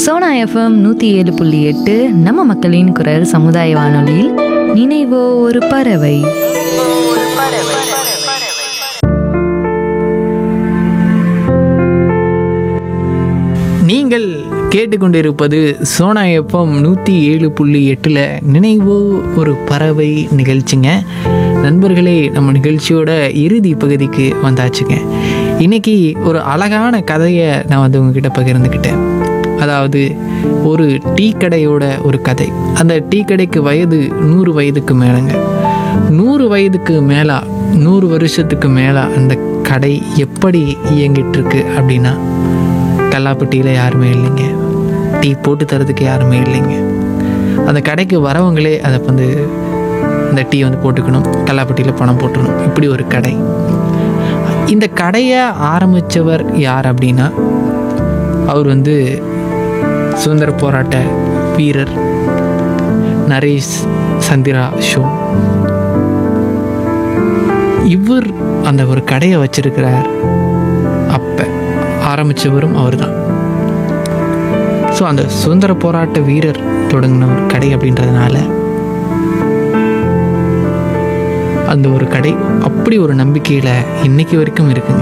Sona FM நூற்றி ஏழு புள்ளி எட்டு நம்ம மக்களின் குரல் சமுதாய வானொலியில் நினைவோ ஒரு பறவை நீங்கள் கேட்டுக்கொண்டிருப்பது சோனா எஃப்எம் நூற்றி ஏழு புள்ளி எட்டில் நினைவோ ஒரு பறவை நிகழ்ச்சிங்க நண்பர்களே நம்ம நிகழ்ச்சியோட இறுதி பகுதிக்கு வந்தாச்சுங்க இன்னைக்கு ஒரு அழகான கதையை நான் வந்து உங்ககிட்ட பகிர்ந்துக்கிட்டேன் அதாவது ஒரு டீ கடையோட ஒரு கதை அந்த டீ கடைக்கு வயது நூறு வயதுக்கு மேலேங்க நூறு வயதுக்கு மேலா நூறு வருஷத்துக்கு மேலா அந்த கடை எப்படி இயங்கிட்டு இருக்கு அப்படின்னா கல்லாப்பட்டியில் யாருமே இல்லைங்க டீ போட்டு தரதுக்கு யாருமே இல்லைங்க அந்த கடைக்கு வரவங்களே அதை வந்து இந்த டீ வந்து போட்டுக்கணும் கல்லாப்பட்டியில் பணம் போட்டுக்கணும் இப்படி ஒரு கடை இந்த கடையை ஆரம்பித்தவர் யார் அப்படின்னா அவர் வந்து சுதந்திர போராட்ட வீரர் நரேஷ் சந்திரா ஷோ இவர் அந்த ஒரு கடையை வச்சிருக்கிறார் அப்போ ஆரம்பித்தவரும் அவர் தான் ஸோ அந்த சுதந்திர போராட்ட வீரர் தொடங்கின ஒரு கடை அப்படின்றதுனால அந்த ஒரு கடை அப்படி ஒரு நம்பிக்கையில் இன்னைக்கு வரைக்கும் இருக்குங்க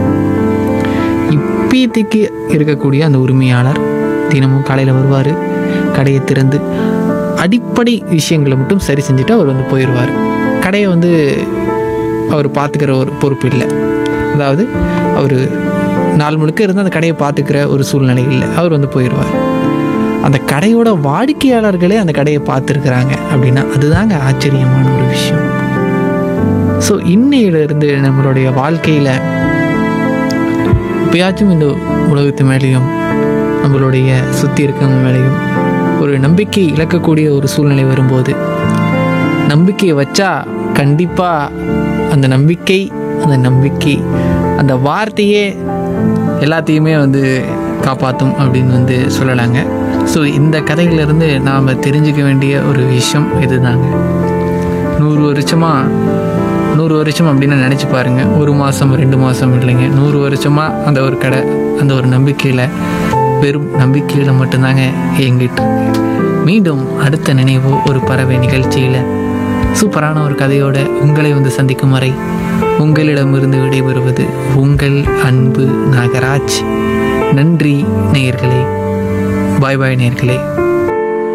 இப்போதைக்கு இருக்கக்கூடிய அந்த உரிமையாளர் தினமும் காலையில் வருவார் கடையை திறந்து அடிப்படை விஷயங்களை மட்டும் சரி செஞ்சுட்டு அவர் வந்து போயிடுவார் கடையை வந்து அவர் பார்த்துக்கிற ஒரு பொறுப்பு இல்லை அதாவது அவர் நாள் முழுக்க இருந்து அந்த கடையை பார்த்துக்கிற ஒரு சூழ்நிலை இல்லை அவர் வந்து போயிடுவார் அந்த கடையோட வாடிக்கையாளர்களே அந்த கடையை பார்த்துருக்குறாங்க அப்படின்னா அதுதாங்க ஆச்சரியமான ஒரு விஷயம் ஸோ இன்னையிலிருந்து நம்மளுடைய வாழ்க்கையில் எப்பயாச்சும் இந்த உலகத்து மேலேயும் நம்மளுடைய சுற்றி இருக்கவங்க மேலேயும் ஒரு நம்பிக்கை இழக்கக்கூடிய ஒரு சூழ்நிலை வரும்போது நம்பிக்கையை வச்சா கண்டிப்பாக அந்த நம்பிக்கை அந்த நம்பிக்கை அந்த வார்த்தையே எல்லாத்தையுமே வந்து காப்பாற்றும் அப்படின்னு வந்து சொல்லலாங்க ஸோ இந்த கதையிலிருந்து நாம் தெரிஞ்சுக்க வேண்டிய ஒரு விஷயம் இதுதாங்க நூறு வருஷமாக நூறு வருஷம் அப்படின்னு நினச்சி பாருங்கள் ஒரு மாதம் ரெண்டு மாதம் இல்லைங்க நூறு வருஷமாக அந்த ஒரு கடை அந்த ஒரு நம்பிக்கையில் வெறும் நம்பிக்கையில் மட்டும்தாங்க இயங்கிட்டு இருக்கு மீண்டும் அடுத்த நினைவு ஒரு பறவை நிகழ்ச்சியில் சூப்பரான ஒரு கதையோட உங்களை வந்து சந்திக்கும் வரை உங்களிடமிருந்து விடைபெறுவது உங்கள் அன்பு நாகராஜ் நன்றி நேயர்களே பாய் பாய் நேயர்களே